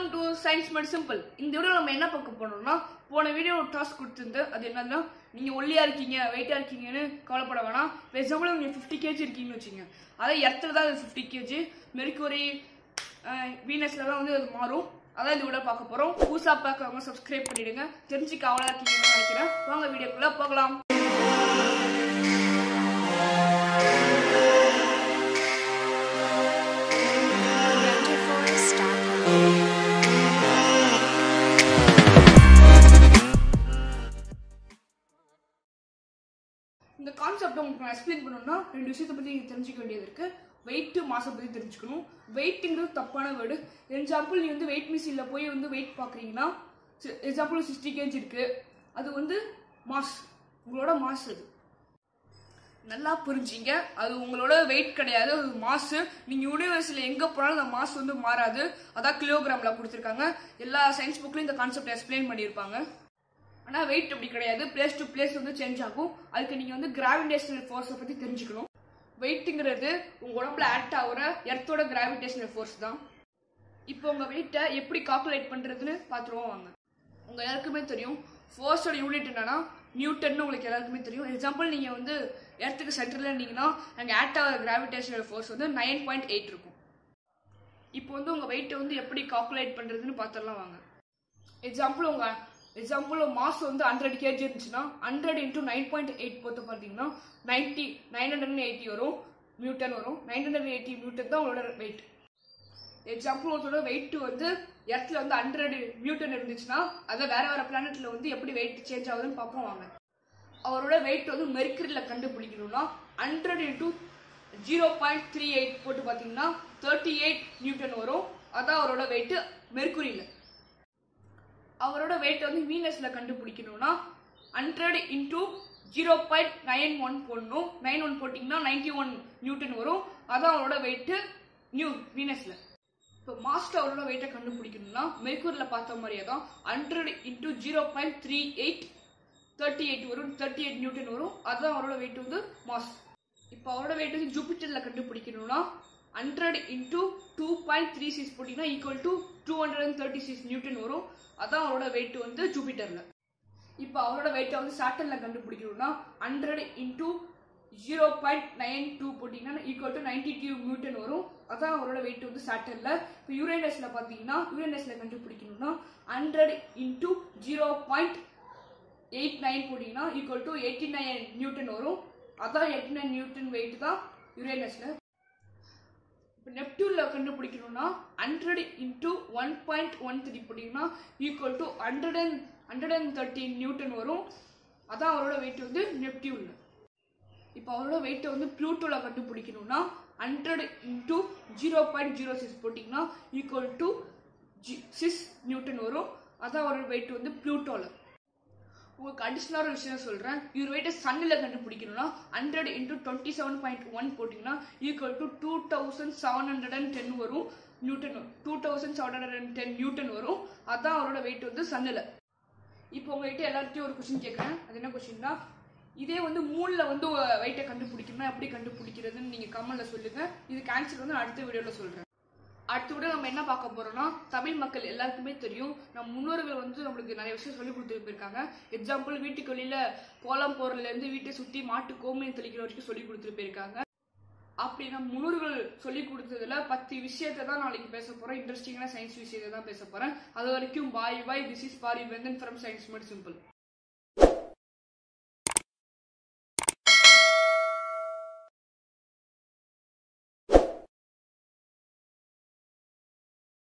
To science made simple இந்த video நம்ம என்ன பார்க்க போறோம்னா போன வீடியோ ஒரு டாஸ்க் கொடுத்துருந்து அது என்னன்னா நீங்க ஒல்லியா இருக்கீங்க வெயிட்டா இருக்கீங்கன்னு கவலைப்பட வேணாம் எக்ஸாம்பிள் நீங்க ஃபிஃப்டி கேஜி இருக்கீங்கன்னு வச்சுங்க அதே இடத்துல தான் ஃபிஃப்டி கேஜி மெர்க்குரி வீனஸ்லலாம் வந்து அது மாறும் அதான் இந்த வீடியோ பார்க்க போறோம் புதுசா பார்க்கறவங்க சப்ஸ்கிரைப் பண்ணிடுங்க தெரிஞ்சுக்க அவளா இருக்கீங்கன்னு நினைக்கிறேன் வாங்க வீடியோக்குள்ள போகலாம் RangerForest.com. இந்த கான்செப்ட் உங்களுக்கு நான் எக்ஸ்பிளைன் பண்ணணும்னா ரெண்டு விஷயத்தை பற்றி நீங்கள் தெரிஞ்சுக்க வேண்டியது இருக்கு வெயிட்டு மாசை பற்றி தெரிஞ்சுக்கணும் வெயிட்டுங்கிறது தப்பான வேர்டு எக்ஸாம்பிள் நீ வந்து வெயிட் மிஷினில் போய் வந்து வெயிட் பார்க்குறீங்கன்னா எக்ஸாம்பிள் சிக்ஸ்டி கேஜி இருக்கு அது வந்து மாஸ் உங்களோட மாஸ் அது நல்லா புரிஞ்சிங்க அது உங்களோட வெயிட் கிடையாது அது மாசு நீங்க யூனிவர்ஸில் எங்க போனாலும் அந்த மாசு வந்து மாறாது அதான் கிலோகிராம்ல கொடுத்துருக்காங்க எல்லா சயின்ஸ் புக்லயும் இந்த கான்செப்ட் எக்ஸ்பிளைன் பண்ணியிருப்பாங்க ஆனா வெயிட் அப்படி கிடையாது பிளேஸ் டு பிளேஸ் வந்து சேஞ்ச் ஆகும் அதுக்கு நீங்க வந்து கிராவிடேஷனல் ஃபோர்ஸை பத்தி தெரிஞ்சுக்கணும் வெயிட்டுங்கிறது உங்க உடம்புல ஆக்ட் ஆகுற எர்த்தோட கிராவிடேஷனல் ஃபோர்ஸ் தான் இப்போ உங்க வெயிட்டை எப்படி கால்குலேட் பண்றதுன்னு பார்த்துருவோம் வாங்க உங்க எல்லாருக்குமே தெரியும் ஃபோர்ஸோட யூனிட் என்னன்னா நியூட்டன்னு உங்களுக்கு எல்லாருக்குமே தெரியும் எக்ஸாம்பிள் நீங்க வந்து எர்த்துக்கு சென்டர்ல இருந்தீங்கன்னா அங்கே ஆக்ட் ஆகிற கிராவிடேஷனல் ஃபோர்ஸ் வந்து நைன் பாயிண்ட் எயிட் இருக்கும் இப்போ வந்து உங்க வெயிட்டை வந்து எப்படி கால்குலேட் பண்றதுன்னு பார்த்துடலாம் வாங்க எக்ஸாம்பிள் உங்க எக்ஸாம்பிள் மாஸ் வந்து ஹண்ட்ரட் கேஜி இருந்துச்சுன்னா hundred into nine point eight போட்டு பார்த்தீங்கன்னா நைன்டி நைன் ஹண்ட்ரட் எயிட்டி வரும் நியூட்டன் வரும் நைன் ஹண்ட்ரட் எயிட்டி நியூட்டன் தான் உங்களோட வெயிட் எக்ஸாம்பிள் ஒருத்தரோட வெயிட் வந்து எர்த்தில் வந்து ஹண்ட்ரட் நியூட்டன் இருந்துச்சுன்னா அதை வேற வேற பிளானட்ல வந்து எப்படி வெயிட் சேஞ்ச் ஆகுதுன்னு பார்ப்போம் வாங்க அவரோட வெயிட் வந்து மெர்க்கரியில் கண்டுபிடிக்கணும்னா hundred into zero point three eight போட்டு பார்த்தீங்கன்னா தேர்ட்டி எயிட் நியூட்டன் வரும் அதான் அவரோட வெயிட் மெர்க்குரியில் அவரோட வெயிட் வந்து வீனஸ்ல கண்டுபிடிக்கணும்னா hundred into zero point nine one போடணும் நைன் ஒன் போட்டிங்கன்னா நைன்டி ஒன் நியூட்டன் வரும் அதான் அவரோட வெயிட் நியூ வீனஸ்ல இப்போ மாஸ்டர் அவரோட வெயிட்டை கண்டுபிடிக்கணும்னா மெர்க்கூர்ல பார்த்த மாதிரியே தான் hundred into zero point three eight thirty eight வரும் தேர்ட்டி எயிட் நியூட்டன் வரும் அதுதான் அவரோட வெயிட் வந்து மாஸ் இப்போ அவரோட வெயிட் வந்து ஜூபிட்டர்ல கண்டுபிடிக்கணும்னா hundred into two point three six போட்டிங்கன்னா equal to two hundred and thirty six newton வரும் அதான் அவரோட வெயிட் வந்து ஜூபிட்டர்ல இப்போ அவரோட வெயிட்டை வந்து சாட்டர்ல கண்டுபிடிக்கணும்னா hundred into zero point nine two போட்டிங்கன்னா equal to ninety two newton வரும் அதான் அவரோட வெயிட் வந்து சாட்டர்ல இப்போ யூரேனஸ்ல பார்த்தீங்கன்னா யூரேனஸ்ல கண்டுபிடிக்கணும்னா hundred into zero point eight nine போட்டிங்கன்னா equal to eighty nine newton வரும் அதான் எயிட்டி நைன் நியூட்டன் வெயிட் தான் யுரேனஸ்ல இப்போ நெப்டியூன்ல கண்டுபிடிக்கணும்னா hundred into one point one three போட்டிங்கன்னா equal to hundred and hundred and thirteen newton வரும் அதான் அவரோட வெயிட் வந்து நெப்டியூன்ல இப்போ அவரோட வெயிட்டை வந்து ப்ளூட்டோல கண்டுபிடிக்கணும்னா hundred into zero point zero six போட்டிங்கன்னா ஈக்குவல் டு சிக்ஸ் நியூட்டன் வரும் அதான் அவரோட வெயிட் வந்து ப்ளூட்டோல உங்களுக்கு அடிஷ்னலாக ஒரு விஷயம் சொல்கிறேன் இவர் வெயிட்டை சன்னில் கண்டுபிடிக்கணும்னா hundred into twenty seven point one போட்டிங்கன்னா equal to two thousand seven hundred and ten வரும் நியூட்டன் வரும் two thousand seven hundred and ten newton வரும் அதான் அவரோட வெயிட் வந்து சன்னில் இப்போ உங்ககிட்ட எல்லார்ட்டையும் ஒரு கொஸ்டின் கேட்குறேன் அது என்ன கொஸ்டின்னா இதே வந்து மூணில் வந்து வெயிட்டை கண்டுபிடிக்கணும்னா எப்படி கண்டுபிடிக்கிறதுன்னு நீங்கள் கமெண்ட்ல சொல்லுங்க இதுக்கு ஆன்சர் வந்து நான் அடுத்த வீடியோவில் சொல்கிறேன் அடுத்த விட நம்ம என்ன பார்க்க போறோம்னா தமிழ் மக்கள் எல்லாருக்குமே தெரியும் நம்ம முன்னோர்கள் வந்து நம்மளுக்கு நிறைய விஷயம் சொல்லி கொடுத்துட்டு போயிருக்காங்க எக்ஸாம்பிள் வீட்டுக்கு வெளியில கோலம் போறதுல இருந்து வீட்டை சுத்தி மாட்டு கோமியம் தெளிக்கிற வரைக்கும் சொல்லி கொடுத்துட்டு போயிருக்காங்க அப்படி நம்ம முன்னோர்கள் சொல்லி கொடுத்ததுல பத்து விஷயத்தை தான் நாளைக்கு பேச போறோம் இன்ட்ரெஸ்டிங்கான சயின்ஸ் விஷயத்தை தான் பேச போறேன் அது வரைக்கும் bye bye this is Paari Vendhan from science made simple